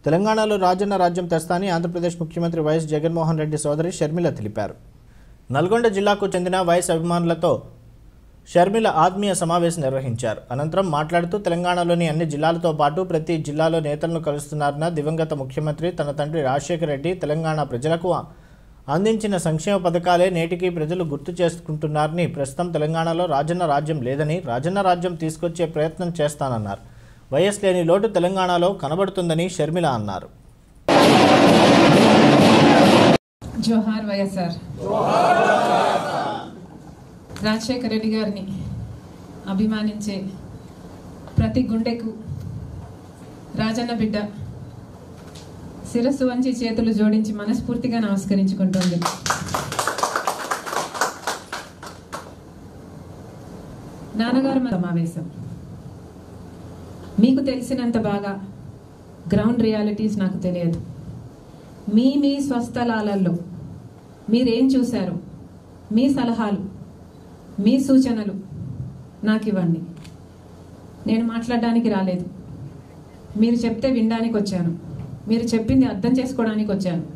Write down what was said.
తెలంగాణలో రాజన్న రాజ్యం తెస్తానని ఆంధ్రప్రదేశ్ ముఖ్యమంత్రి వైఎస్ జగన్మోహన్ రెడ్డి సోదరి షర్మిల తెలిపారు నల్గొండ జిల్లాకు చెందిన వైఎస్ అభిమానులతో షర్మిల ఆత్మీయ సమావేశం నిర్వహించారు అనంతరం మాట్లాడుతూ తెలంగాణలోని అన్ని జిల్లాలతో పాటు ప్రతి జిల్లాలో నేతలను కలుస్తున్నారన్న దివంగత ముఖ్యమంత్రి తన తండ్రి రాజశేఖర రెడ్డి తెలంగాణ ప్రజలకు అందించిన సంక్షేమ పథకాలే నేటికి ప్రజలు గుర్తు చేసుకుంటున్నారని ప్రస్తుతం తెలంగాణలో రాజన్న రాజ్యం లేదని రాజన్న రాజ్యం తీసుకొచ్చే ప్రయత్నం చేస్తానన్నారు వైఎస్ లేని లోటు తెలంగాణలో కనబడుతుందని షర్మిల అన్నారు జోహార్ వైఎస్ఆర్ రాజశేఖర రెడ్డి గారిని అభిమానించే ప్రతి గుండెకు రాజన్న బిడ్డ శిరస్సు వంచి చేతులు జోడించి మనస్ఫూర్తిగా నమస్కరించుకుంటుంది నాన్నగారు మన సమావేశం మీకు తెలిసినంత బాగా గ్రౌండ్ రియాలిటీస్ నాకు తెలియదు మీ మీ స్వస్థలాలలో మీరేం చూశారు మీ సలహాలు మీ సూచనలు నాకు ఇవ్వండి నేను మాట్లాడడానికి రాలేదు మీరు చెప్తే వినడానికి వచ్చాను మీరు చెప్పింది అర్థం చేసుకోవడానికి వచ్చాను